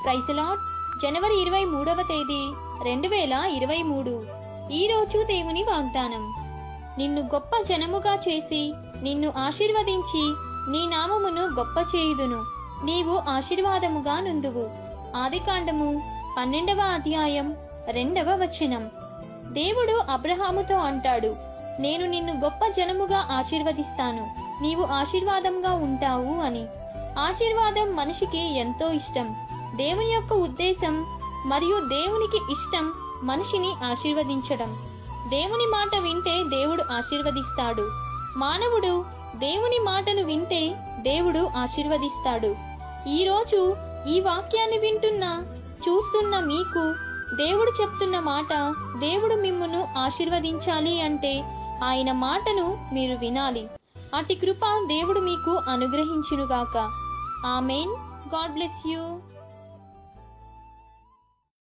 ప్రైసలాట్ జనవరి ఇరవై మూడవ తేదీ రెండు వేల ఇరవై మూడు ఈ రోజు దేవుని వాగ్దానం నిన్ను గొప్ప జనముగా చేసి నిన్ను ఆశీర్వదించి నీ నామమును గొప్ప చేయుదును నీవు ఆశీర్వాదముగా నుందువు ఆదికాండము పన్నెండవ అధ్యాయం రెండవ వచనం దేవుడు అబ్రహాముతో అంటాడు నేను నిన్ను గొప్ప జనముగా ఆశీర్వదిస్తాను నీవు ఆశీర్వాదంగా ఉంటావు అని ఆశీర్వాదం మనిషికి ఎంతో ఇష్టం దేవుని యొక్క ఉద్దేశం మరియు దేవునికి ఇష్టం మనిషిని ఆశీర్వదించడం దేవుని మాట వింటే దేవుడు ఆశీర్వదిస్తాడు మానవుడు దేవుని మాటను వింటే దేవుడు ఆశీర్వదిస్తాడు ఈ రోజు ఈ వాక్యాన్ని వింటున్న చూస్తున్న మీకు దేవుడు చెప్తున్న మాట దేవుడు మిమ్మును ఆశీర్వదించాలి అంటే ఆయన మాటను మీరు వినాలి అటి కృప దేవుడు మీకు అనుగ్రహించునుగాక ఆమెన్ గాడ్ బ్లెస్ యూ